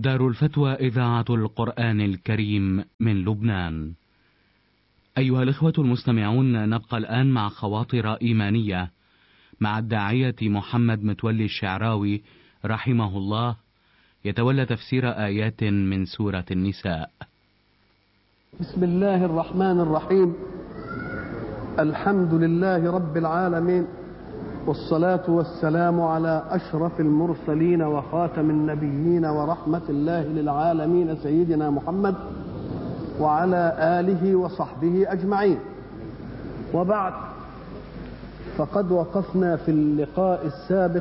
دار الفتوى إذاعة القرآن الكريم من لبنان. أيها الإخوة المستمعون نبقى الآن مع خواطر إيمانية مع الداعية محمد متولي الشعراوي رحمه الله يتولى تفسير آيات من سورة النساء. بسم الله الرحمن الرحيم الحمد لله رب العالمين والصلاة والسلام على أشرف المرسلين وخاتم النبيين ورحمة الله للعالمين سيدنا محمد وعلى آله وصحبه أجمعين وبعد فقد وقفنا في اللقاء السابق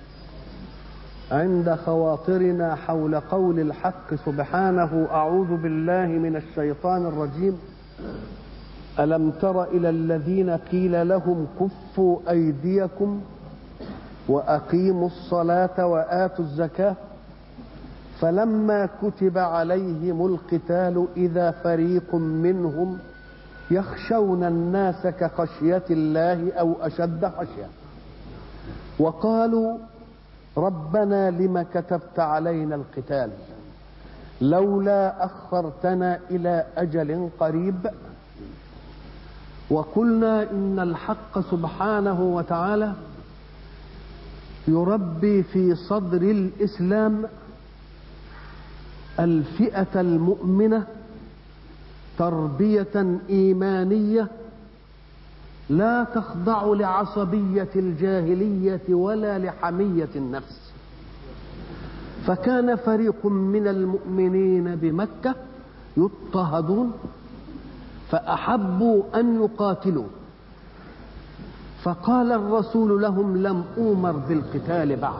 عند خواطرنا حول قول الحق سبحانه أعوذ بالله من الشيطان الرجيم ألم تر إلى الذين قيل لهم كفوا أيديكم وأقيموا الصلاة وآتوا الزكاة فلما كتب عليهم القتال إذا فريق منهم يخشون الناس كخشية الله أو أشد خشية وقالوا ربنا لم كتبت علينا القتال لولا أخرتنا إلى أجل قريب وقلنا إن الحق سبحانه وتعالى يربي في صدر الإسلام الفئة المؤمنة تربية إيمانية لا تخضع لعصبية الجاهلية ولا لحمية النفس فكان فريق من المؤمنين بمكة يضطهدون فأحبوا أن يقاتلوا فقال الرسول لهم لم أومر بالقتال بعد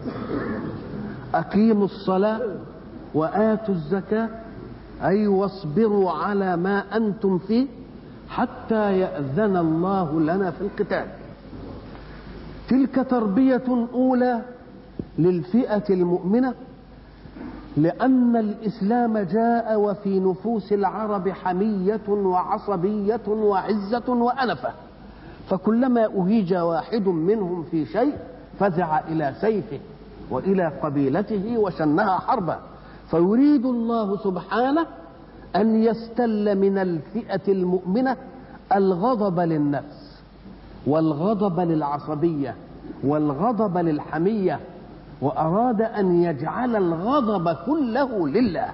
أقيموا الصلاة وآتوا الزكاة أي واصبروا على ما أنتم فيه حتى يأذن الله لنا في القتال تلك تربية أولى للفئة المؤمنة لأن الإسلام جاء وفي نفوس العرب حمية وعصبية وعزة وأنفة فكلما أهيج واحد منهم في شيء فزع إلى سيفه وإلى قبيلته وشنها حربا فيريد الله سبحانه أن يستل من الفئة المؤمنة الغضب للنفس والغضب للعصبية والغضب للحمية وأراد أن يجعل الغضب كله لله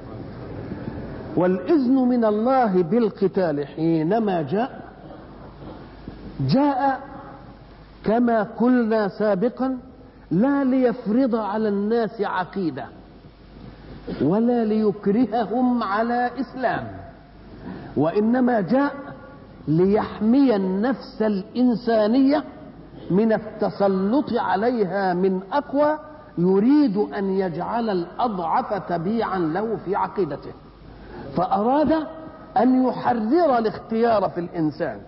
والإذن من الله بالقتال حينما جاء جاء كما قلنا سابقا لا ليفرض على الناس عقيده ولا ليكرههم على اسلام وانما جاء ليحمي النفس الانسانيه من التسلط عليها من اقوى يريد ان يجعل الاضعف تبيعا له في عقيدته فاراد ان يحرر الاختيار في الانسان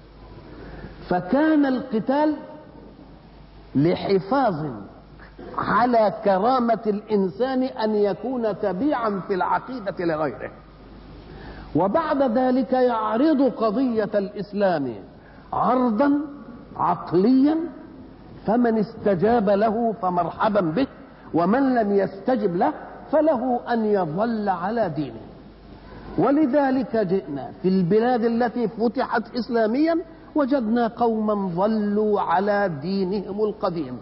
فكان القتال لحفاظ على كرامة الإنسان أن يكون تبيعا في العقيدة لغيره وبعد ذلك يعرض قضية الإسلام عرضا عقليا فمن استجاب له فمرحبا به ومن لم يستجب له فله أن يظل على دينه ولذلك جئنا في البلاد التي فتحت إسلاميا وجدنا قوما ظلوا على دينهم القديم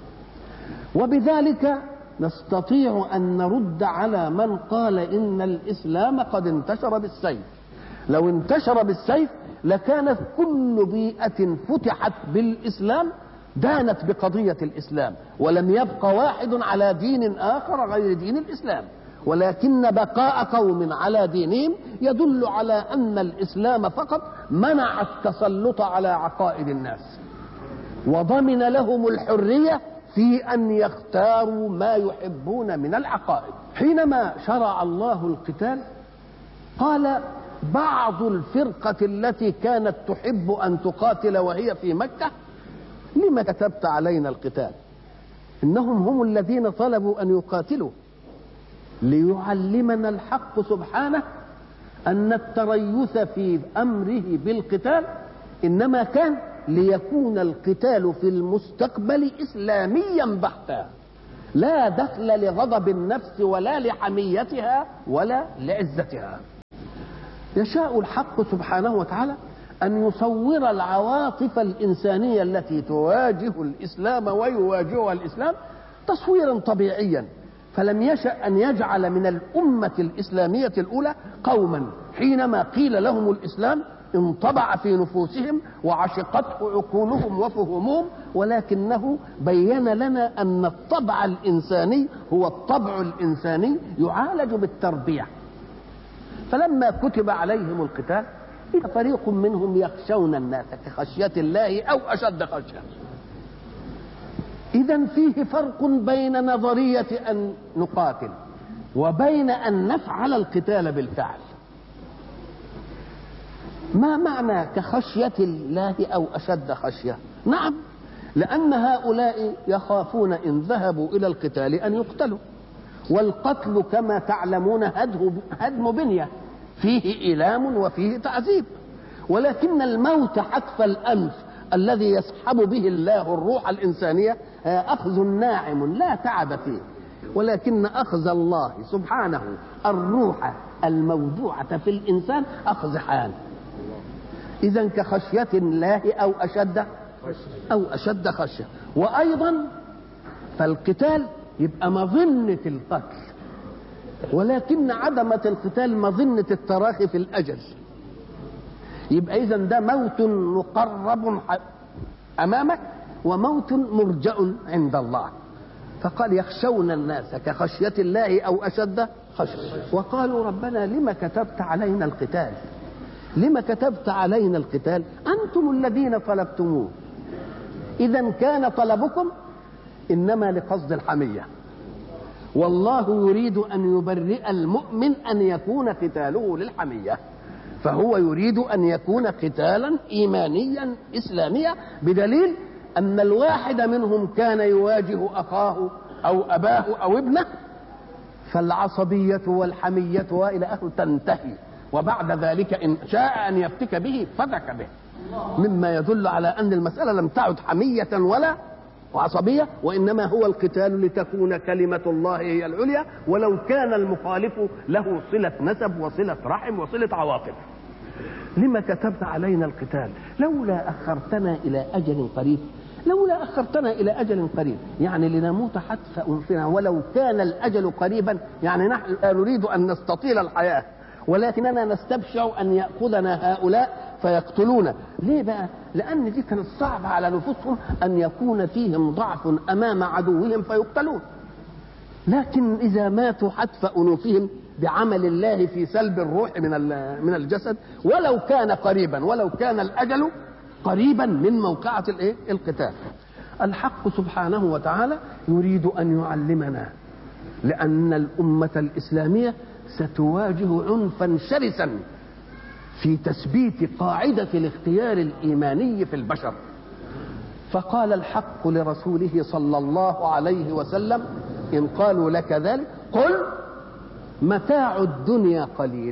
وبذلك نستطيع ان نرد على من قال ان الاسلام قد انتشر بالسيف لو انتشر بالسيف لكانت كل بيئه فتحت بالاسلام دانت بقضيه الاسلام ولم يبق واحد على دين اخر غير دين الاسلام ولكن بقاء قوم على دينهم يدل على ان الاسلام فقط منع التسلط على عقائد الناس وضمن لهم الحريه في ان يختاروا ما يحبون من العقائد حينما شرع الله القتال قال بعض الفرقه التي كانت تحب ان تقاتل وهي في مكه لما كتبت علينا القتال انهم هم الذين طلبوا ان يقاتلوا ليعلمنا الحق سبحانه ان التريث في امره بالقتال انما كان ليكون القتال في المستقبل اسلاميا بحتا لا دخل لغضب النفس ولا لحميتها ولا لعزتها يشاء الحق سبحانه وتعالى أن يصور العواطف الإنسانية التي تواجه الإسلام ويواجهها الإسلام تصويرا طبيعيا فلم يشأ أن يجعل من الأمة الإسلامية الأولى قوما حينما قيل لهم الإسلام انطبع في نفوسهم وعشقته عقولهم وفهمهم ولكنه بين لنا أن الطبع الإنساني هو الطبع الإنساني يعالج بالتربية فلما كتب عليهم القتال إذا فريق منهم يخشون الناس كخشية الله أو أشد خشية إذا فيه فرق بين نظرية أن نقاتل وبين أن نفعل القتال بالفعل ما معنى كخشية الله أو أشد خشية نعم لأن هؤلاء يخافون إن ذهبوا إلى القتال أن يقتلوا والقتل كما تعلمون هدم بنية فيه إيلام وفيه تعذيب ولكن الموت حتف الأنف الذي يسحب به الله الروح الإنسانية أخذ ناعم لا تعب فيه ولكن أخذ الله سبحانه الروح الموضوعة في الإنسان أخذ حال إذا كخشية الله أو أشد أو أشد خشية وأيضا فالقتال يبقى مظنة القتل ولكن عدمة القتال مظنة التراخي في الأجل يبقى إذا ده موت مقرب أمامك وموت مرجأ عند الله فقال يخشون الناس كخشية الله أو أشد خشية وقالوا ربنا لما كتبت علينا القتال لما كتبت علينا القتال أنتم الذين طلبتموه إذا كان طلبكم إنما لقصد الحمية والله يريد أن يبرئ المؤمن أن يكون قتاله للحمية فهو يريد أن يكون قتالا إيمانيا إسلاميا بدليل أن الواحد منهم كان يواجه أخاه أو أباه أو ابنه فالعصبية والحمية وإلى آخره تنتهي وبعد ذلك إن شاء أن يفتك به فتك به مما يدل على أن المسألة لم تعد حمية ولا وعصبية وإنما هو القتال لتكون كلمة الله هي العليا ولو كان المخالف له صلة نسب وصلة رحم وصلة عواطف لما كتبت علينا القتال لولا أخرتنا إلى أجل قريب لولا أخرتنا إلى أجل قريب يعني لنموت حتف أنفنا ولو كان الأجل قريبا يعني نحن لا نريد أن نستطيل الحياة ولكننا نستبشع أن يأخذنا هؤلاء فيقتلونا ليه بقى لأن دي كانت صعبة على نفوسهم أن يكون فيهم ضعف أمام عدوهم فيقتلون لكن إذا ماتوا حتف أنوفهم بعمل الله في سلب الروح من من الجسد ولو كان قريبا ولو كان الأجل قريبا من موقعة الايه؟ القتال. الحق سبحانه وتعالى يريد أن يعلمنا لأن الأمة الإسلامية ستواجه عنفا شرسا في تثبيت قاعدة الاختيار الإيماني في البشر فقال الحق لرسوله صلى الله عليه وسلم إن قالوا لك ذلك قل متاع الدنيا قليل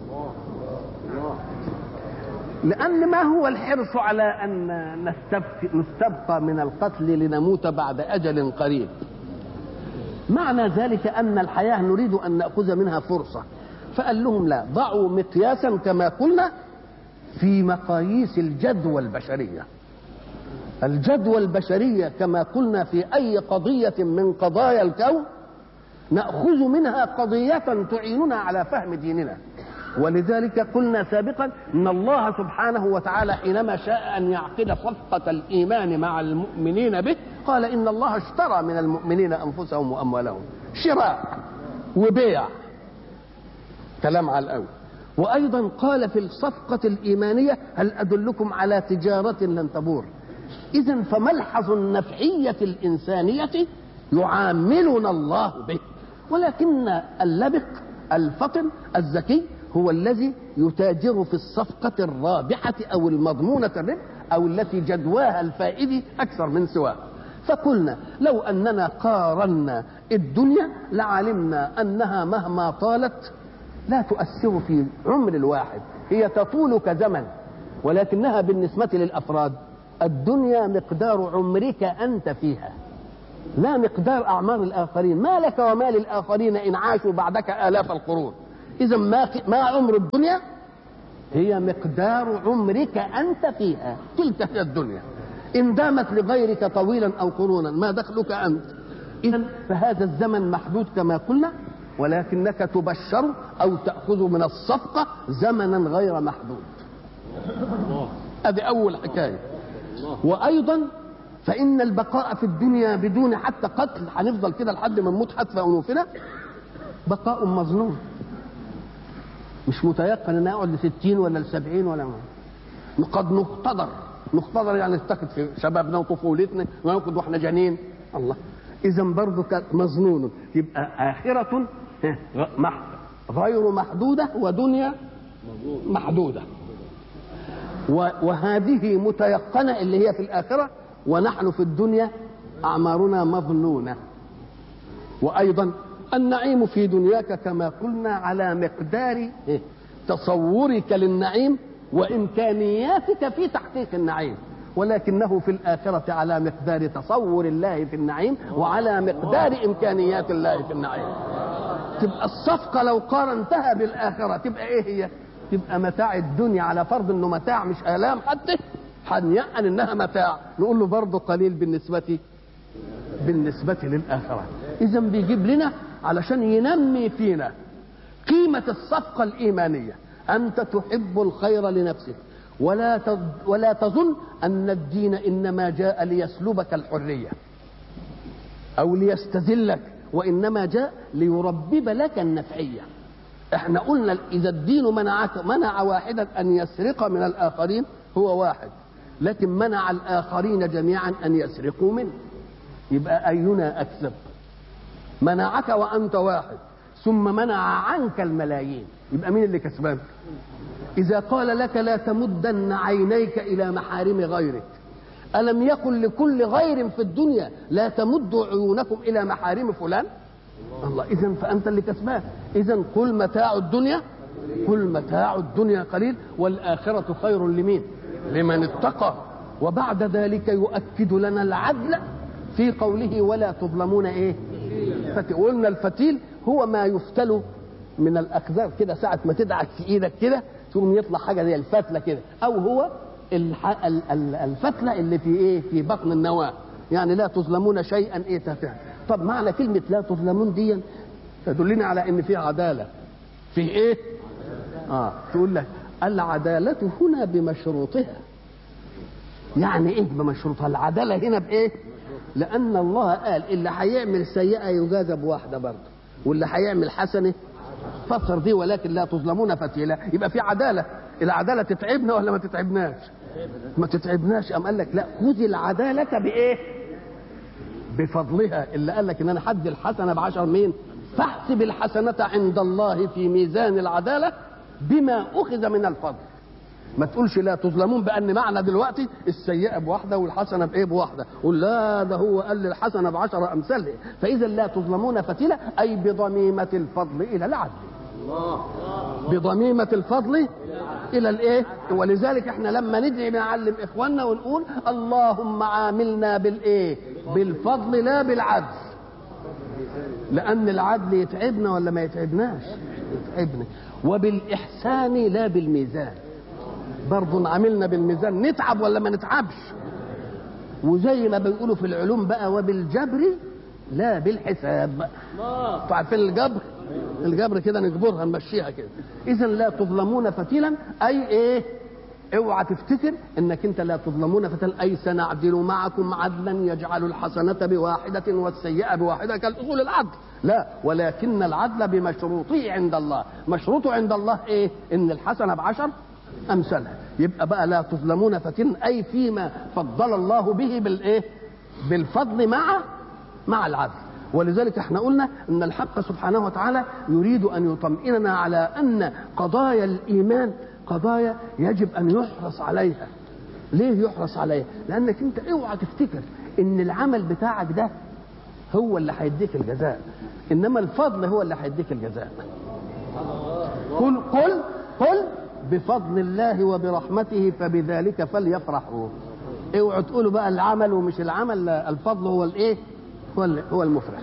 لأن ما هو الحرص على أن نستبقى من القتل لنموت بعد أجل قريب معنى ذلك أن الحياة نريد أن نأخذ منها فرصة فقال لهم لا ضعوا مقياسا كما قلنا في مقاييس الجدوى البشرية الجدوى البشرية كما قلنا في أي قضية من قضايا الكون نأخذ منها قضية تعيننا على فهم ديننا ولذلك قلنا سابقا ان الله سبحانه وتعالى حينما شاء ان يعقد صفقه الايمان مع المؤمنين به قال ان الله اشترى من المؤمنين انفسهم واموالهم شراء وبيع كلام على الاول وايضا قال في الصفقه الايمانيه هل ادلكم على تجاره لن تبور اذا فملحظ النفعيه الانسانيه يعاملنا الله به ولكن اللبق الفطن الذكي هو الذي يتاجر في الصفقة الرابحة أو المضمونة الربح أو التي جدواها الفائد أكثر من سواها فقلنا لو أننا قارنا الدنيا لعلمنا أنها مهما طالت لا تؤثر في عمر الواحد هي تطول كزمن ولكنها بالنسبة للأفراد الدنيا مقدار عمرك أنت فيها لا مقدار اعمار الاخرين ما لك وما للاخرين ان عاشوا بعدك الاف القرون اذا ما ما عمر الدنيا هي مقدار عمرك انت فيها تلك هي الدنيا ان دامت لغيرك طويلا او قرونا ما دخلك انت اذا فهذا الزمن محدود كما قلنا ولكنك تبشر او تاخذ من الصفقه زمنا غير محدود هذه اول حكايه وايضا فان البقاء في الدنيا بدون حتى قتل هنفضل كده لحد ما نموت حتف انوفنا بقاء مظنون مش متيقن ان اقعد لستين ولا لسبعين ولا ما قد نقتدر نقتدر يعني نفتقد في شبابنا وطفولتنا وناخد واحنا جنين الله اذا برضه كانت مظنون يبقى اخره غير محدوده ودنيا محدوده وهذه متيقنه اللي هي في الاخره ونحن في الدنيا اعمارنا مظنونه وايضا النعيم في دنياك كما قلنا على مقدار تصورك للنعيم وامكانياتك في تحقيق النعيم ولكنه في الآخرة على مقدار تصور الله في النعيم وعلى مقدار إمكانيات الله في النعيم تبقى الصفقة لو قارنتها بالآخرة تبقى إيه هي تبقى متاع الدنيا على فرض انه متاع مش آلام حتى هنيأن انها متاع نقول له برضه قليل بالنسبة بالنسبة للآخرة إذا بيجيب لنا علشان ينمي فينا قيمة الصفقة الإيمانية أنت تحب الخير لنفسك ولا ولا تظن أن الدين إنما جاء ليسلبك الحرية أو ليستذلك وإنما جاء ليربب لك النفعية احنا قلنا إذا الدين منعك منع واحدا أن يسرق من الآخرين هو واحد لكن منع الآخرين جميعا أن يسرقوا منه يبقى أينا أكذب منعك وأنت واحد ثم منع عنك الملايين يبقى مين اللي كسبان إذا قال لك لا تمدن عينيك إلى محارم غيرك ألم يقل لكل غير في الدنيا لا تمدوا عيونكم إلى محارم فلان الله إذا فأنت اللي كسبان إذا قل متاع الدنيا قل متاع الدنيا قليل والآخرة خير لمين لمن اتقى وبعد ذلك يؤكد لنا العدل في قوله ولا تظلمون ايه فتيل قلنا الفتيل هو ما يفتل من الاقذار كده ساعه ما تدعك في ايدك كده تقوم يطلع حاجه زي الفتله كده او هو الفتله اللي في ايه في بطن النواه يعني لا تظلمون شيئا ايه تافها طب معنى كلمه لا تظلمون دي تدلنا على ان في عداله في ايه اه تقول لك العداله هنا بمشروطها يعني ايه بمشروطها العداله هنا بايه لان الله قال اللي هيعمل سيئه يجازى بواحده برضه واللي هيعمل حسنه فسر دي ولكن لا تظلمون فتيلا يبقى في عداله العداله تتعبنا ولا ما تتعبناش ما تتعبناش ام قال لك لا خذ العداله بايه بفضلها اللي قال لك ان انا حد الحسنه بعشر مين فاحسب الحسنه عند الله في ميزان العداله بما اخذ من الفضل ما تقولش لا تظلمون بان معنى دلوقتي السيئه بواحده والحسنه بايه بواحده قول لا ده هو قال لي الحسنه بعشر امثالها فاذا لا تظلمون فتيله اي بضميمه الفضل الى العدل بضميمه الفضل الى الايه ولذلك احنا لما ندعي بنعلم اخواننا ونقول اللهم عاملنا بالايه بالفضل لا بالعدل لان العدل يتعبنا ولا ما يتعبناش يتعبنا وبالاحسان لا بالميزان برضه عملنا بالميزان نتعب ولا ما نتعبش وزي ما بيقولوا في العلوم بقى وبالجبر لا بالحساب انتوا عارفين الجبر الجبر كده نجبرها نمشيها كده اذا لا تظلمون فتيلا اي ايه اوعى تفتكر انك انت لا تظلمون فتيلا اي سنعدل معكم عدلا يجعل الحسنه بواحده والسيئه بواحده كالاصول العدل لا ولكن العدل بمشروطه عند الله مشروطه عند الله ايه ان الحسنه بعشر امثالها يبقى بقى لا تظلمون فتن اي فيما فضل الله به بالايه بالفضل مع مع العدل ولذلك احنا قلنا ان الحق سبحانه وتعالى يريد ان يطمئننا على ان قضايا الايمان قضايا يجب ان يحرص عليها ليه يحرص عليها لانك انت اوعى تفتكر ان العمل بتاعك ده هو اللي هيديك الجزاء انما الفضل هو اللي هيديك الجزاء قل قل قل بفضل الله وبرحمته فبذلك فليفرحوا اوعوا تقولوا بقى العمل ومش العمل لا الفضل هو الايه هو هو المفرح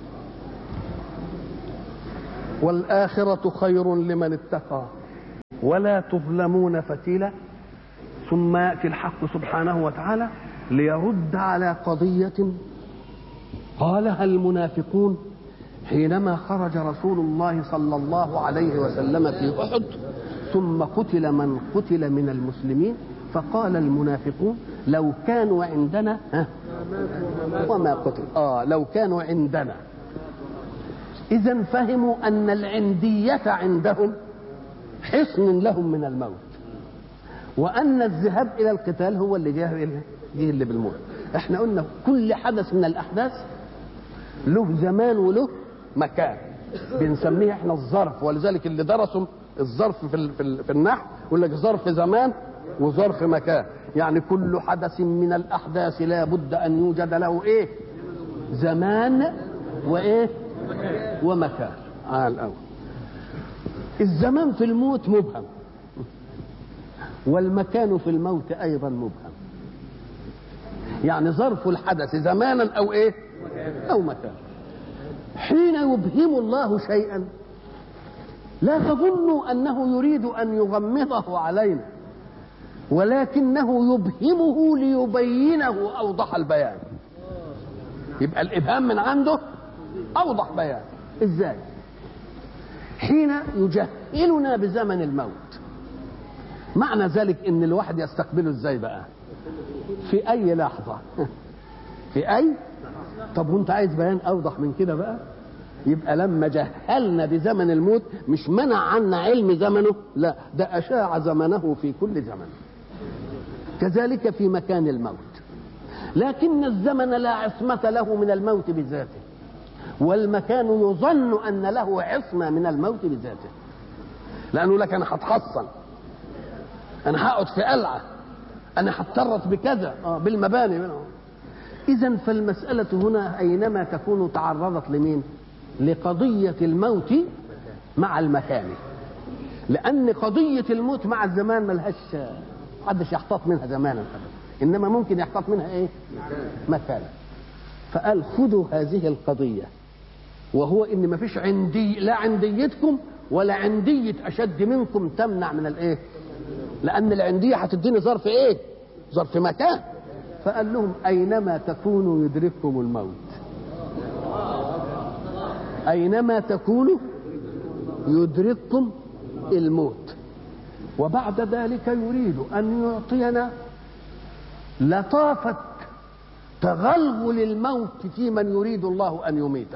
والآخرة خير لمن اتقى ولا تظلمون فتيلا ثم يأتي الحق سبحانه وتعالى ليرد على قضية قالها المنافقون حينما خرج رسول الله صلى الله عليه وسلم في أحد ثم قتل من قتل من المسلمين فقال المنافقون لو كانوا عندنا ها وما قتل آه لو كانوا عندنا إذا فهموا أن العندية عندهم حصن لهم من الموت وأن الذهاب إلى القتال هو اللي جاه جه اللي بالموت احنا قلنا كل حدث من الأحداث له زمان وله مكان بنسميه احنا الظرف ولذلك اللي درسوا الظرف في, في, في النحو يقول لك ظرف زمان وظرف مكان يعني كل حدث من الأحداث لا بد أن يوجد له إيه زمان وإيه ومكان آه الأول الزمان في الموت مبهم والمكان في الموت أيضا مبهم يعني ظرف الحدث زمانا أو إيه أو مكان حين يبهم الله شيئا لا تظنوا أنه يريد أن يغمضه علينا ولكنه يبهمه ليبينه أوضح البيان يبقى الإبهام من عنده أوضح بيان إزاي حين يجهلنا بزمن الموت معنى ذلك ان الواحد يستقبله ازاي بقى في اي لحظة في اي طب وانت عايز بيان اوضح من كده بقى يبقى لما جهلنا بزمن الموت مش منع عنا علم زمنه لا ده اشاع زمنه في كل زمن كذلك في مكان الموت لكن الزمن لا عصمة له من الموت بذاته والمكان يظن ان له عصمة من الموت بذاته لانه لك انا هتحصن انا هقعد في قلعه انا هتطرط بكذا اه بالمباني اذا فالمساله هنا اينما تكون تعرضت لمين لقضيه الموت مع المكان لان قضيه الموت مع الزمان ملهاش محدش يحتاط منها زمانا انما ممكن يحتاط منها ايه مكانا فقال خذوا هذه القضيه وهو ان ما فيش عندي لا عنديتكم ولا عنديه اشد منكم تمنع من الايه لان العنديه هتديني ظرف ايه ظرف مكان فقال لهم اينما تكونوا يدرككم الموت اينما تكونوا يدرككم الموت وبعد ذلك يريد ان يعطينا لطافه تغلغل الموت في من يريد الله ان يميته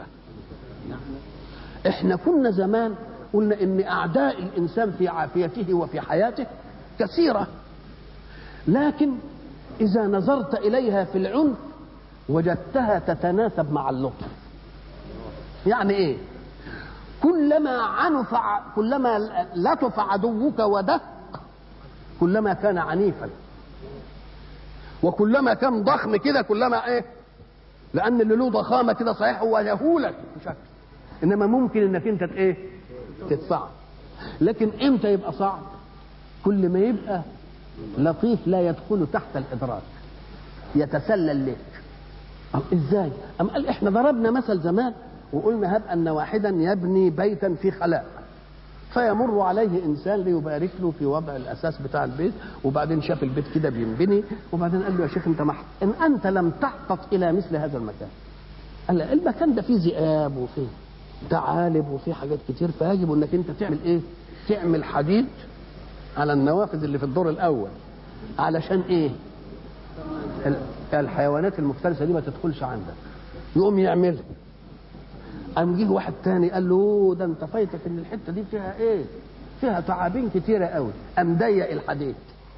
احنا كنا زمان قلنا ان اعداء الانسان في عافيته وفي حياته كثيره لكن اذا نظرت اليها في العنف وجدتها تتناسب مع اللطف يعني ايه كلما عنف كلما لطف عدوك ودق كلما كان عنيفا وكلما كان ضخم كده كلما ايه لان اللي له ضخامه كده صحيح هو يهولك بشكل انما ممكن انك انت ايه تدفعه لكن امتى يبقى صعب كل ما يبقى لطيف لا يدخل تحت الادراك يتسلل لك أم ازاي ام قال احنا ضربنا مثل زمان وقلنا هب ان واحدا يبني بيتا في خلاء فيمر عليه انسان ليبارك له في وضع الاساس بتاع البيت وبعدين شاف البيت كده بينبني وبعدين قال له يا شيخ انت مح... ان انت لم تحقق الى مثل هذا المكان قال له المكان ده فيه ذئاب وفيه ثعالب وفيه حاجات كتير فيجب انك انت تعمل ايه تعمل حديد على النوافذ اللي في الدور الاول علشان ايه الحيوانات المفترسه دي ما تدخلش عندك يقوم يعملها قام جه واحد تاني قال له ده انت فايتك ان الحته دي فيها ايه فيها تعابين كتيره قوي قام ضيق الحديد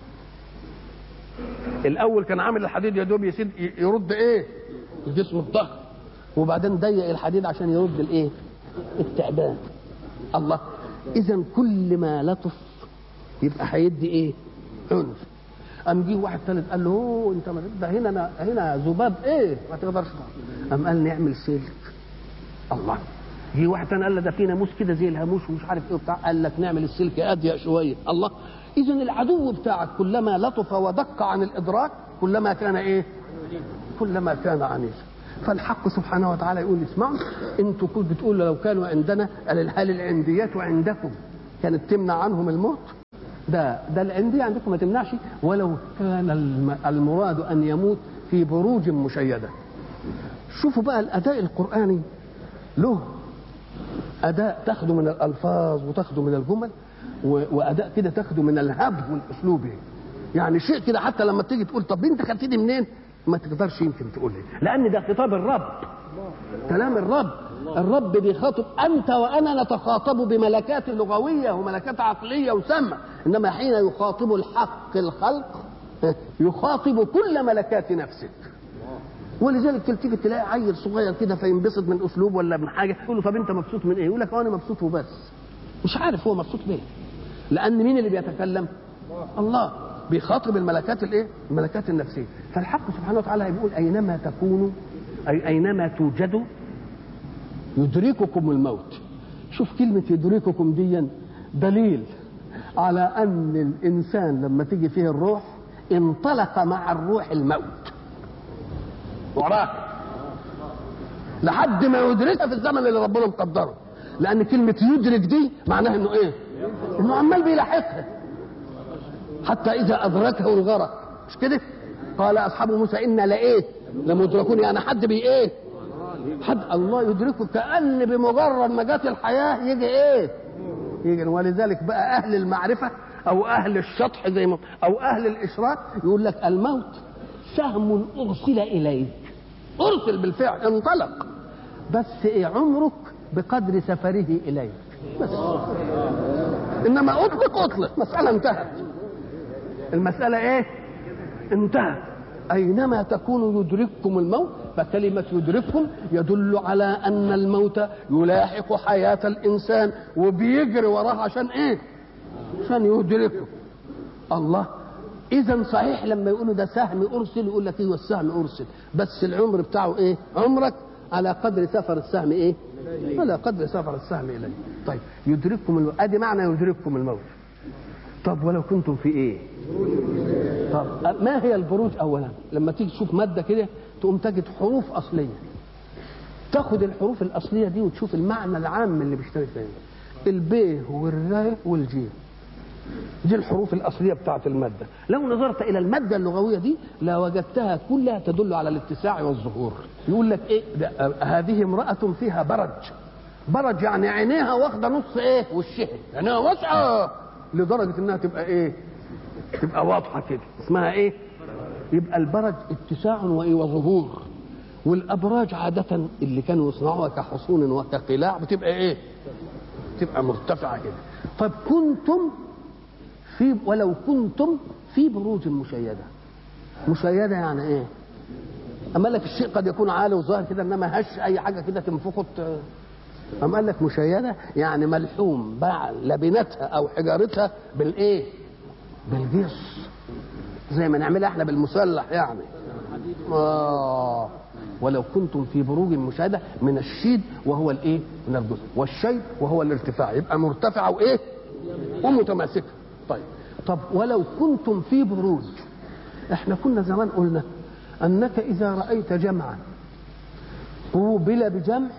الاول كان عامل الحديد يا دوب يسد يرد ايه الجسم الضخم وبعدين ضيق الحديد عشان يرد الايه التعبان الله اذا كل ما لطف يبقى هيدي ايه عنف قام جه واحد ثالث قال له انت ما ده هنا أنا هنا ذباب ايه ما تقدرش قام قال نعمل سلك الله جه واحد ثاني قال له ده في ناموس كده زي الهاموش ومش عارف ايه وبتاع قال لك نعمل السلك اضيق شويه الله اذا العدو بتاعك كلما لطف ودق عن الادراك كلما كان ايه كلما كان عنيفا فالحق سبحانه وتعالى يقول اسمعوا انتوا كنتوا بتقولوا لو كانوا عندنا هل العنديات عندكم كانت تمنع عنهم الموت ده ده العندية عندكم ما تمنعش ولو كان المراد ان يموت في بروج مشيدة شوفوا بقى الاداء القرآني له اداء تاخده من الالفاظ وتاخده من الجمل واداء كده تاخده من الهبد والاسلوب يعني شيء كده حتى لما تيجي تقول طب انت خدتني منين ما تقدرش يمكن تقول لي لان ده خطاب الرب كلام الرب الرب بيخاطب انت وانا نتخاطب بملكات لغويه وملكات عقليه وسمع انما حين يخاطب الحق الخلق يخاطب كل ملكات نفسك ولذلك تلتفت تلاقي عيل صغير كده فينبسط من اسلوب ولا من حاجه تقول له طب انت مبسوط من ايه؟ يقول لك انا مبسوط وبس مش عارف هو مبسوط ليه لان مين اللي بيتكلم؟ الله بيخاطب الملكات الايه؟ الملكات النفسيه فالحق سبحانه وتعالى بيقول اينما تكونوا اي اينما توجدوا يدرككم الموت شوف كلمه يدرككم دي دليل على ان الانسان لما تيجي فيه الروح انطلق مع الروح الموت وراه لحد ما يدركها في الزمن اللي ربنا مقدره لان كلمه يدرك دي معناها انه ايه انه عمال بيلاحقها حتى اذا ادركه الغرق مش كده قال اصحاب موسى انا لايه لمدركون يعني حد بي ايه حد الله يدركه كان بمجرد ما جت الحياه يجي ايه يجي ولذلك بقى اهل المعرفه او اهل الشطح زي ما او اهل الاشراك يقول لك الموت سهم ارسل اليك ارسل بالفعل انطلق بس ايه عمرك بقدر سفره اليك بس انما اطلق اطلق مساله انتهت المساله ايه انتهت اينما تكونوا يدرككم الموت فكلمه يدرككم يدل على ان الموت يلاحق حياه الانسان وبيجري وراه عشان ايه عشان يدركه الله اذا صحيح لما يقولوا ده سهم ارسل يقول لك ايوه السهم ارسل بس العمر بتاعه ايه عمرك على قدر سفر السهم ايه على قدر سفر السهم اليه طيب يدرككم الموت ادي معنى يدرككم الموت طب ولو كنتم في ايه طب ما هي البروج اولا لما تيجي تشوف ماده كده تقوم تجد حروف اصليه تاخد الحروف الاصليه دي وتشوف المعنى العام اللي بيشترك فيه الب والراء والجيم دي الحروف الأصلية بتاعت المادة لو نظرت إلى المادة اللغوية دي لوجدتها كلها تدل على الاتساع والظهور يقول لك إيه هذه امرأة فيها برج برج يعني عينيها واخدة نص إيه وشها عينيها واسعة لدرجة إنها تبقى إيه تبقى واضحة كده اسمها إيه يبقى البرج اتساع وإيه وظهور والأبراج عادة اللي كانوا يصنعوها كحصون وكقلاع بتبقى إيه تبقى مرتفعة كده طب كنتم في ولو كنتم في بروج مشيده مشيده يعني ايه اما لك الشيء قد يكون عالي وظاهر كده انما هش اي حاجه كده تنفخه اما قال لك مشيده يعني ملحوم باع لبنتها او حجارتها بالايه بالجص زي ما نعملها احنا بالمسلح يعني اه ولو كنتم في بروج مشاهدة من الشيد وهو الايه من الجزء والشيب وهو الارتفاع يبقى مرتفعة وايه ومتماسكة طيب طب ولو كنتم في بروج احنا كنا زمان قلنا انك اذا رأيت جمعا قوبل بجمع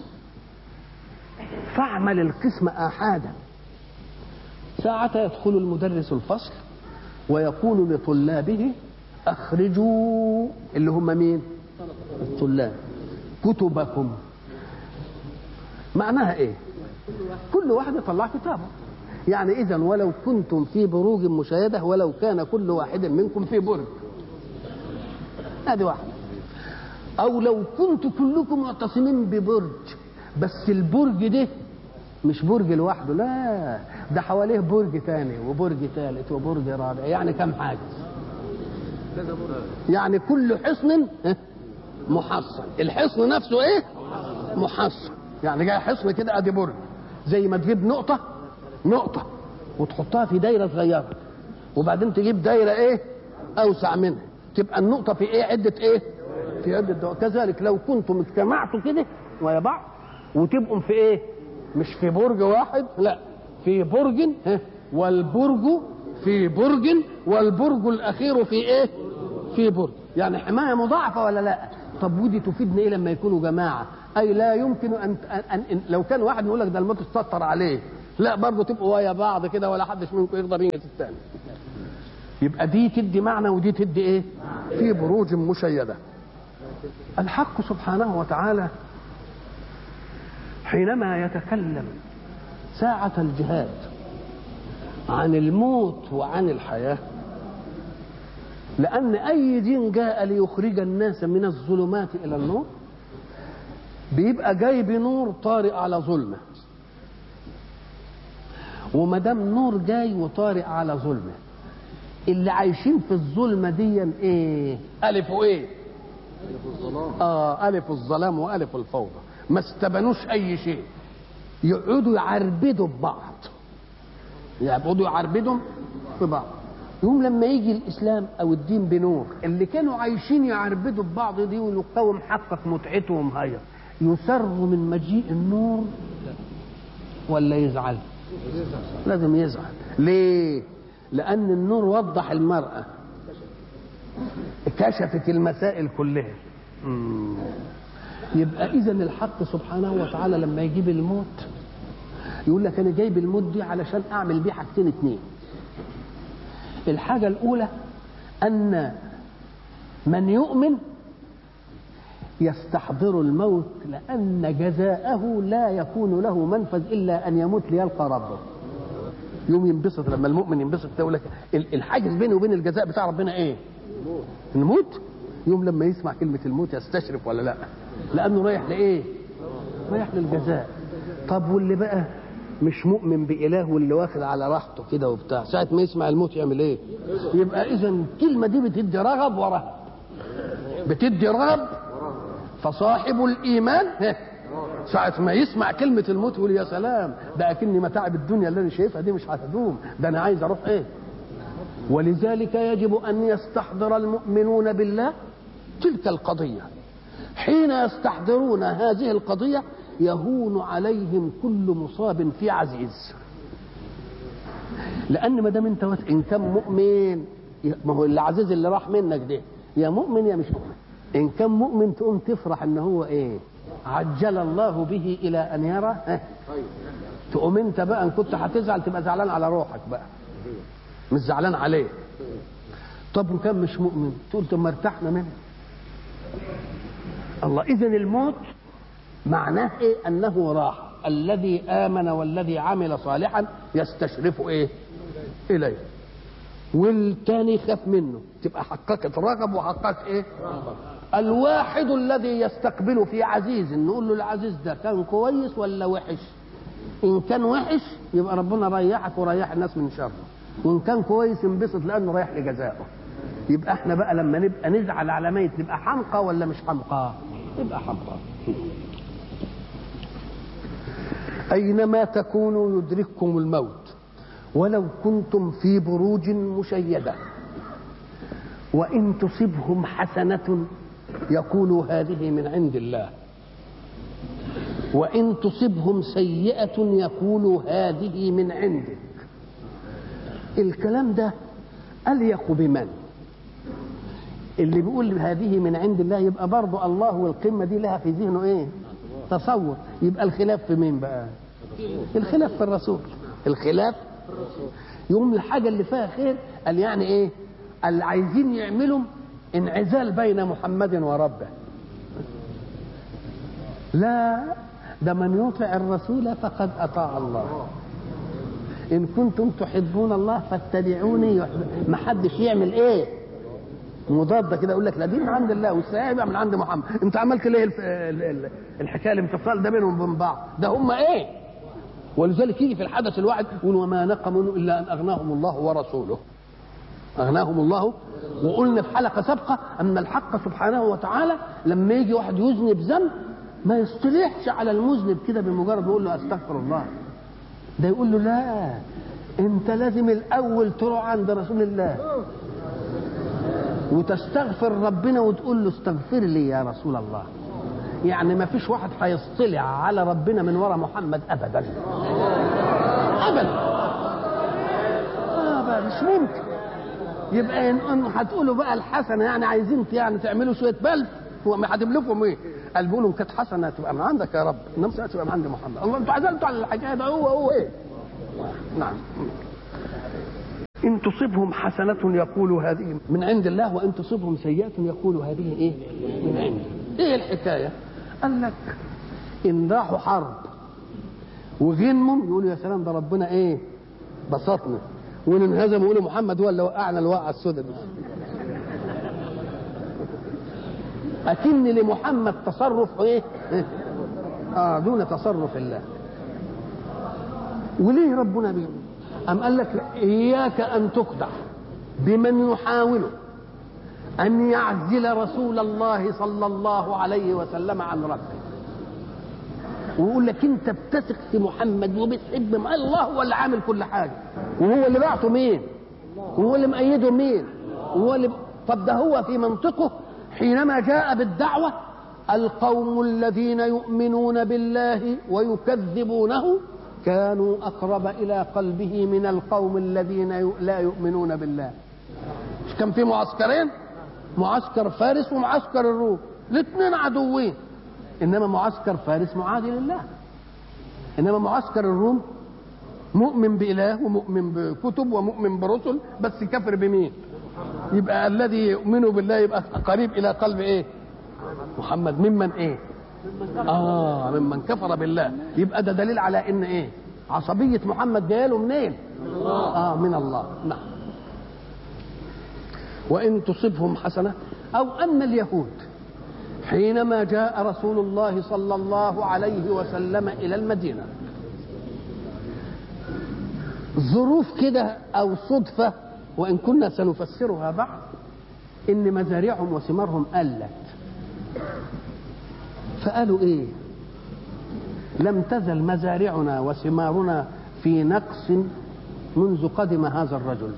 فاعمل القسم آحادا ساعة يدخل المدرس الفصل ويقول لطلابه اخرجوا اللي هم مين الطلاب كتبكم معناها ايه كل واحد يطلع كتابه يعني اذا ولو كنتم في بروج مشاهده ولو كان كل واحد منكم في برج هذه واحده او لو كنتم كلكم معتصمين ببرج بس البرج ده مش برج لوحده لا ده حواليه برج ثاني وبرج ثالث وبرج رابع يعني كم حاجه يعني كل حصن محصن الحصن نفسه ايه محصن يعني جاي حصن كده ادي برج زي ما تجيب نقطه نقطه وتحطها في دايره صغيره وبعدين تجيب دايره ايه اوسع منها تبقى النقطه في ايه عده ايه في عده دو. كذلك لو كنتم اجتمعتوا كده ويا بعض وتبقوا في ايه مش في برج واحد لا في برج والبرج في برج والبرج الاخير في ايه في برج يعني حمايه مضاعفه ولا لا طب ودي تفيدنا ايه لما يكونوا جماعه اي لا يمكن ان, أن, أن لو كان واحد يقول لك ده الموت استطر عليه لا برضه تبقوا ويا بعض كده ولا حدش منكم يقدر ينجز الثاني يبقى دي تدي معنى ودي تدي ايه في بروج مشيده الحق سبحانه وتعالى حينما يتكلم ساعة الجهاد عن الموت وعن الحياة لأن أي دين جاء ليخرج الناس من الظلمات إلى النور بيبقى جاي بنور طارئ على ظلمة وما دام نور جاي وطارئ على ظلمة اللي عايشين في الظلمة دي ايه؟ ألف وإيه؟ آه ألف الظلام وألف الفوضى ما استبنوش أي شيء يقعدوا يعربدوا ببعض يقعدوا يعربدوا في بعض يوم لما يجي الاسلام او الدين بنور اللي كانوا عايشين يعربدوا ببعض دي ويلقوا محقق متعتهم هيا يسروا من مجيء النور ولا يزعل لازم يزعل ليه لان النور وضح المراه كشفت المسائل كلها مم. يبقى اذا الحق سبحانه وتعالى لما يجيب الموت يقول لك انا جايب الموت دي علشان اعمل بيه حاجتين اتنين الحاجة الأولى أن من يؤمن يستحضر الموت لأن جزاءه لا يكون له منفذ إلا أن يموت ليلقى ربه يوم ينبسط لما المؤمن ينبسط يقول لك الحاجز بينه وبين الجزاء بتاع ربنا ايه؟ الموت يوم لما يسمع كلمة الموت يستشرف ولا لا؟ لأنه رايح لإيه؟ رايح للجزاء طب واللي بقى مش مؤمن بإله واللي واخد على راحته كده وبتاع ساعة ما يسمع الموت يعمل ايه يبقى اذا الكلمة دي بتدي رغب ورهب بتدي رغب فصاحب الإيمان ساعة ما يسمع كلمة الموت يقول يا سلام ده أكني متاعب الدنيا اللي أنا شايفها دي مش هتدوم ده أنا عايز أروح إيه ولذلك يجب أن يستحضر المؤمنون بالله تلك القضية حين يستحضرون هذه القضية يهون عليهم كل مصاب في عزيز لان ما دام انت ان كان مؤمن ما هو العزيز اللي راح منك ده يا مؤمن يا مش مؤمن ان كان مؤمن تقوم تفرح ان هو ايه عجل الله به الى ان يرى اه تقوم انت بقى ان كنت هتزعل تبقى زعلان على روحك بقى مش زعلان عليه طب وكان مش مؤمن تقول طب ما ارتحنا منه الله اذا الموت معناه ايه انه راح الذي امن والذي عمل صالحا يستشرف ايه اليه والتاني يخاف منه تبقى حققت رغب وحققت ايه الواحد الذي يستقبل في عزيز نقول له العزيز ده كان كويس ولا وحش ان كان وحش يبقى ربنا ريحك وريح الناس من شره وان كان كويس انبسط لانه رايح لجزائه يبقى احنا بقى لما نبقى نزعل على ميت نبقى حمقى ولا مش حمقى يبقى حمقى أينما تكونوا يدرككم الموت ولو كنتم في بروج مشيدة وإن تصبهم حسنة يقولوا هذه من عند الله وإن تصبهم سيئة يقولوا هذه من عندك الكلام ده أليق بمن اللي بيقول هذه من عند الله يبقى برضه الله والقمة دي لها في ذهنه ايه تصور يبقى الخلاف في مين بقى الخلاف في الرسول الخلاف يوم الحاجة اللي فيها خير قال يعني ايه اللي عايزين يعملوا انعزال بين محمد وربه لا ده من يطع الرسول فقد اطاع الله ان كنتم تحبون الله فاتبعوني ما حدش يعمل ايه مضاده كده يقول لك لا دي من عند الله والسيئه يبقى من عند محمد انت عملت ليه الحكايه الانفصال ده بينهم وبين بعض ده هم ايه ولذلك يجي في الحدث الواحد يقول وما نقموا الا ان اغناهم الله ورسوله اغناهم الله وقلنا في حلقه سابقه ان الحق سبحانه وتعالى لما يجي واحد يذنب ذنب ما يصطلحش على المذنب كده بمجرد يقول له استغفر الله ده يقول له لا انت لازم الاول تروح عند رسول الله وتستغفر ربنا وتقول له استغفر لي يا رسول الله يعني ما فيش واحد هيصطلع على ربنا من وراء محمد ابدا ابدا ابدا مش ممكن يبقى ان هتقولوا بقى الحسنه يعني عايزين يعني تعملوا شويه بلف هو ما هتملكهم ايه؟ قال بيقولوا كانت حسنه تبقى من عندك يا رب انما سيئه تبقى من عند محمد الله انتوا عزلتوا على الحكايه ده هو هو ايه؟ نعم إن تصبهم حسنة يقول هذه من عند الله وإن تصبهم سيئة يقول هذه إيه؟ من عندي. إيه الحكاية؟ قال لك إن راحوا حرب وغنموا يقولوا يا سلام ده ربنا إيه؟ بسطنا وإن انهزموا يقولوا محمد هو اللي وقعنا الوقعة السوداء دي. أكن لمحمد تصرف إيه؟ آه دون تصرف الله. وليه ربنا بيقول؟ أم قال لك إياك أن تخدع بمن يحاول أن يعزل رسول الله صلى الله عليه وسلم عن ربه ويقول لك أنت بتثق في محمد وبتحب ما الله هو اللي عامل كل حاجة وهو اللي بعته مين؟ وهو اللي مأيده مين؟ وهو اللي طب ده هو في منطقه حينما جاء بالدعوة القوم الذين يؤمنون بالله ويكذبونه كانوا أقرب إلى قلبه من القوم الذين لا يؤمنون بالله مش كان في معسكرين معسكر فارس ومعسكر الروم الاثنين عدوين إنما معسكر فارس معادي لله إنما معسكر الروم مؤمن بإله ومؤمن بكتب ومؤمن برسل بس كفر بمين يبقى الذي يؤمن بالله يبقى قريب إلى قلب إيه محمد ممن إيه اه ممن كفر بالله يبقى ده دليل على ان ايه عصبيه محمد جايه له منين اه من الله نعم وان تصبهم حسنه او ان اليهود حينما جاء رسول الله صلى الله عليه وسلم الى المدينه ظروف كده او صدفه وان كنا سنفسرها بعد ان مزارعهم وثمارهم قلت فقالوا ايه لم تزل مزارعنا وثمارنا في نقص منذ قدم هذا الرجل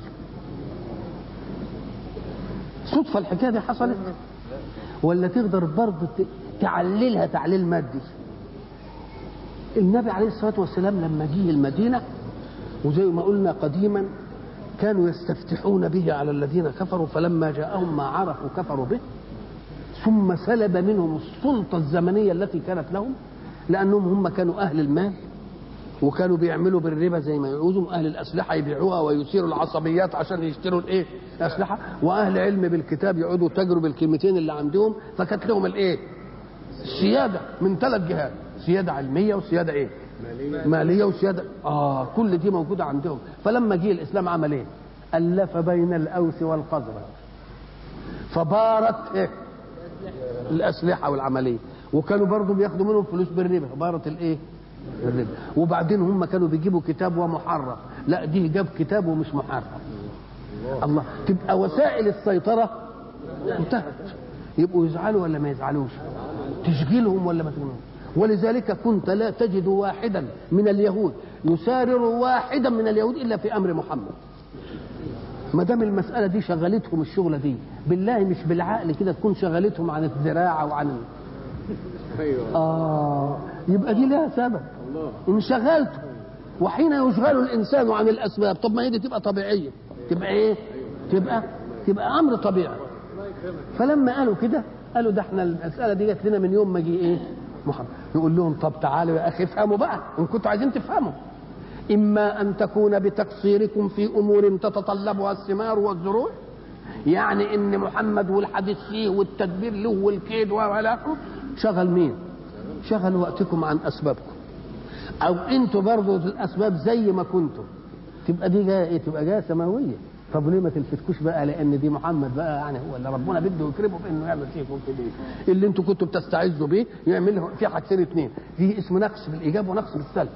صدفة الحكاية دي حصلت ولا تقدر برضه تعللها تعليل مادي النبي عليه الصلاة والسلام لما جه المدينة وزي ما قلنا قديما كانوا يستفتحون به على الذين كفروا فلما جاءهم ما عرفوا كفروا به ثم سلب منهم السلطة الزمنية التي كانت لهم لأنهم هم كانوا أهل المال وكانوا بيعملوا بالربا زي ما يعوزوا أهل الأسلحة يبيعوها ويثيروا العصبيات عشان يشتروا الإيه؟ الأسلحة وأهل علم بالكتاب يقعدوا تجروا بالكلمتين اللي عندهم فكانت لهم الإيه؟ السيادة من ثلاث جهات سيادة علمية وسيادة إيه؟ مالية, مالية وسيادة آه كل دي موجودة عندهم فلما جه الإسلام عمل إيه؟ ألف بين الأوس والخزرج فبارت إيه؟ الاسلحه والعمليه وكانوا برضه بياخدوا منهم فلوس بالربا بارت الايه الربا وبعدين هم كانوا بيجيبوا كتاب ومحرف لا دي جاب كتاب ومش محرف الله تبقى وسائل السيطره انتهت يبقوا يزعلوا ولا ما يزعلوش تشغلهم ولا ما تشغلهم ولذلك كنت لا تجد واحدا من اليهود يسارر واحدا من اليهود الا في امر محمد ما دام المسألة دي شغلتهم الشغلة دي بالله مش بالعقل كده تكون شغلتهم عن الزراعة وعن ال... ايوه آه يبقى دي لها سبب الله انشغلتم وحين يشغل الإنسان عن الأسباب طب ما هي دي تبقى طبيعية تبقى إيه؟ تبقى تبقى أمر طبيعي فلما قالوا كده قالوا ده احنا المسألة دي جت لنا من يوم ما جه إيه؟ محمد يقول لهم طب تعالوا يا أخي افهموا بقى إن كنتوا عايزين تفهموا إما أن تكون بتقصيركم في أمور تتطلبها الثمار والزروع يعني إن محمد والحديث فيه والتدبير له والكيد وإلى آخره شغل مين؟ شغل وقتكم عن أسبابكم أو أنتوا برضو الأسباب زي ما كنتم تبقى دي جاية إيه؟ تبقى جاية سماوية طب ليه ما تلفتكوش بقى لان دي محمد بقى يعني هو اللي ربنا بده يكرمه بانه يعمل فيكم كده اللي انتوا كنتوا بتستعزوا بيه يعمل في حاجتين اثنين في اسم نقص بالايجاب ونقص بالسلب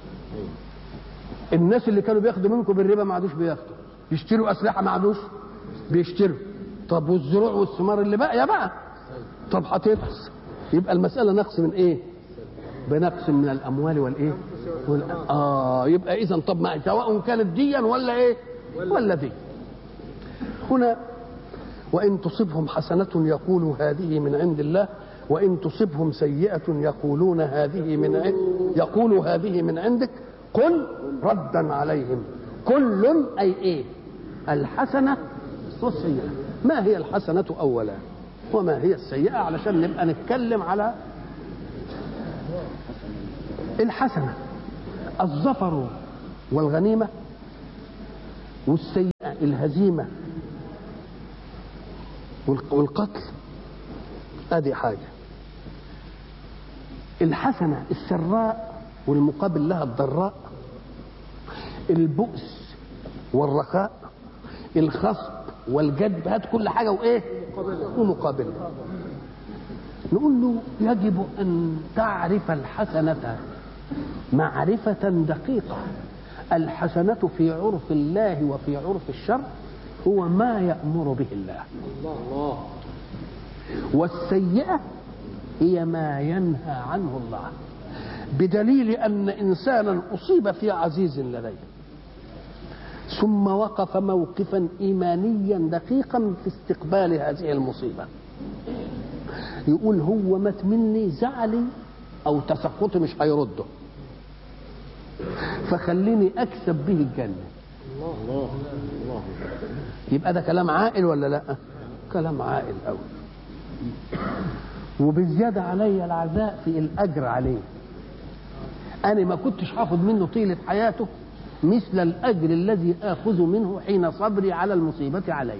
الناس اللي كانوا بياخدوا منكم بالربا ما عادوش بياخدوا يشتروا اسلحه ما عادوش بيشتروا طب والزروع والثمار اللي بقى يا بقى طب هتنقص يبقى المساله نقص من ايه بنقص من الاموال والايه وال... اه يبقى اذا طب ما سواء كانت ديا ولا ايه ولا دي هنا وان تصبهم حسنه يقولوا هذه من عند الله وان تصبهم سيئه يقولون هذه من عند يقولوا هذه من عندك قل ردا عليهم كل اي ايه الحسنه والسيئه ما هي الحسنه اولا وما هي السيئة علشان نبقى نتكلم على الحسنة الظفر والغنيمة والسيئة الهزيمة والقتل ادي حاجة الحسنة السراء والمقابل لها الضراء البؤس والرخاء الخصب والجدب هات كل حاجة وإيه ومقابلها نقول له يجب أن تعرف الحسنة معرفة دقيقة الحسنة في عرف الله وفي عرف الشر هو ما يأمر به الله الله والسيئة هي ما ينهى عنه الله بدليل أن إنسانا أصيب في عزيز لديه ثم وقف موقفا إيمانيا دقيقا في استقبال هذه المصيبة يقول هو مات مني زعلي أو تسخطي مش هيرده فخليني أكسب به الجنة الله الله الله يبقى ده كلام عاقل ولا لا كلام عاقل قوي وبالزيادة علي العزاء في الأجر عليه أنا ما كنتش هاخد منه طيلة حياته مثل الأجر الذي آخذ منه حين صبري على المصيبة علي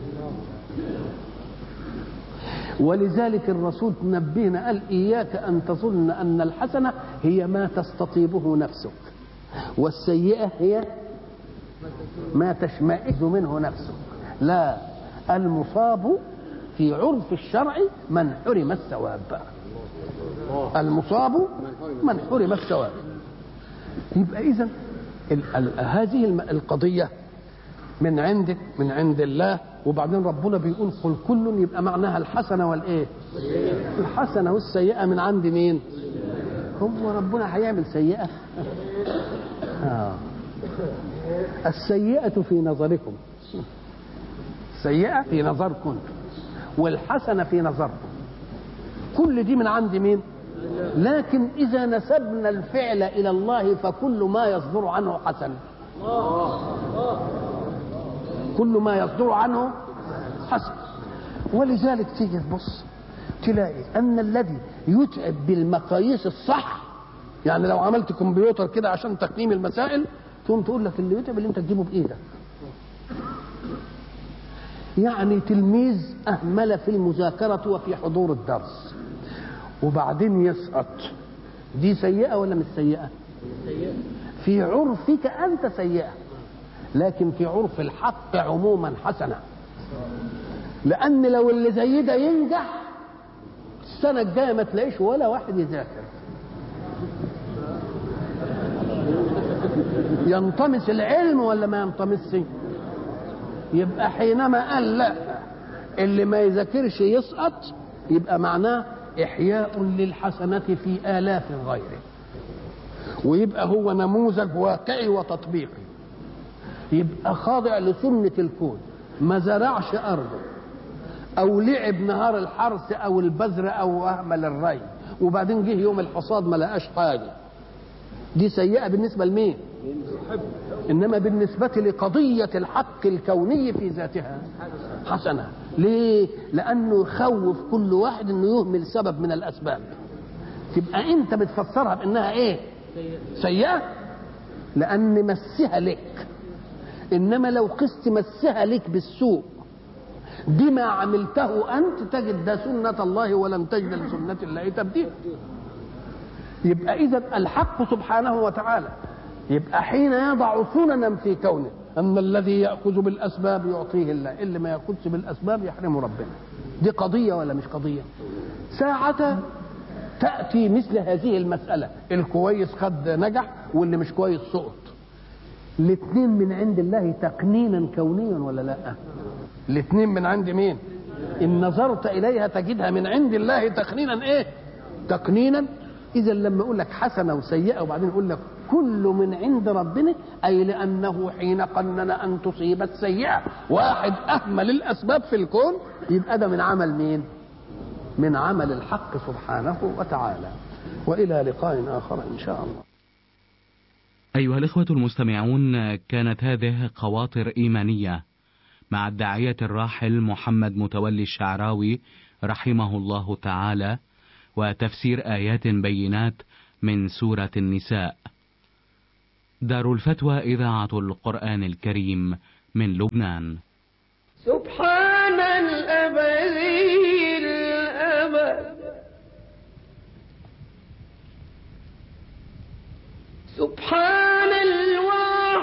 ولذلك الرسول نبهنا قال إياك أن تظن أن الحسنة هي ما تستطيبه نفسك والسيئة هي ما تشمئز منه نفسك لا المصاب في عرف الشرع من حرم الثواب المصاب من حرم الثواب يبقى اذا هذه القضيه من عندك من عند الله وبعدين ربنا بيقول قل كل يبقى معناها الحسنه والايه الحسنه والسيئه من عند مين هو ربنا هيعمل سيئه آه. السيئه في نظركم سيئه في نظركم والحسنه في نظركم كل دي من عند مين لكن اذا نسبنا الفعل الى الله فكل ما يصدر عنه حسن كل ما يصدر عنه حسن ولذلك تيجي تبص تلاقي ان الذي يتعب بالمقاييس الصح يعني لو عملت كمبيوتر كده عشان تقييم المسائل تقوم تقول لك اللي يتعب اللي انت تجيبه بايدك يعني تلميذ اهمل في المذاكره وفي حضور الدرس وبعدين يسقط دي سيئه ولا مش سيئه في عرفك انت سيئه لكن في عرف الحق عموما حسنه لان لو اللي زي ده ينجح السنه الجايه ما تلاقيش ولا واحد يذاكر ينطمس العلم ولا ما ينطمسش يبقى حينما قال لا اللي ما يذاكرش يسقط يبقى معناه إحياء للحسنة في آلاف غيره ويبقى هو نموذج واقعي وتطبيقي يبقى خاضع لسنة الكون ما زرعش أرضه أو لعب نهار الحرث أو البذر أو أهمل الري وبعدين جه يوم الحصاد ما لقاش حاجة دي سيئة بالنسبة لمين؟ إنما بالنسبة لقضية الحق الكوني في ذاتها حسنة ليه؟ لأنه يخوف كل واحد إنه يهمل سبب من الأسباب تبقى أنت بتفسرها بأنها إيه؟ سيئة لأن مسها لك إنما لو قست مسها لك بالسوء بما عملته أنت تجد ده سنة الله ولن تجد لسنة الله تبديلا يبقى إذا الحق سبحانه وتعالى يبقى حين يضع سننا في كونه أن الذي يأخذ بالأسباب يعطيه الله اللي ما يأخذش بالأسباب يحرمه ربنا دي قضية ولا مش قضية ساعة تأتي مثل هذه المسألة الكويس قد نجح واللي مش كويس سقط الاثنين من عند الله تقنينا كونيا ولا لا الاثنين من عند مين ان نظرت اليها تجدها من عند الله تقنينا ايه تقنينا اذا لما اقول لك حسنه وسيئه وبعدين اقول لك كل من عند ربنا اي لانه حين قنن ان تصيبت سيئه واحد اهمل الاسباب في الكون يبقى ده من عمل مين من عمل الحق سبحانه وتعالى والى لقاء اخر ان شاء الله أيها الإخوة المستمعون كانت هذه خواطر إيمانية مع الداعية الراحل محمد متولي الشعراوي رحمه الله تعالى وتفسير آيات بينات من سورة النساء دار الفتوى إذاعة القرآن الكريم من لبنان سبحان الأبدي الأبد سبحان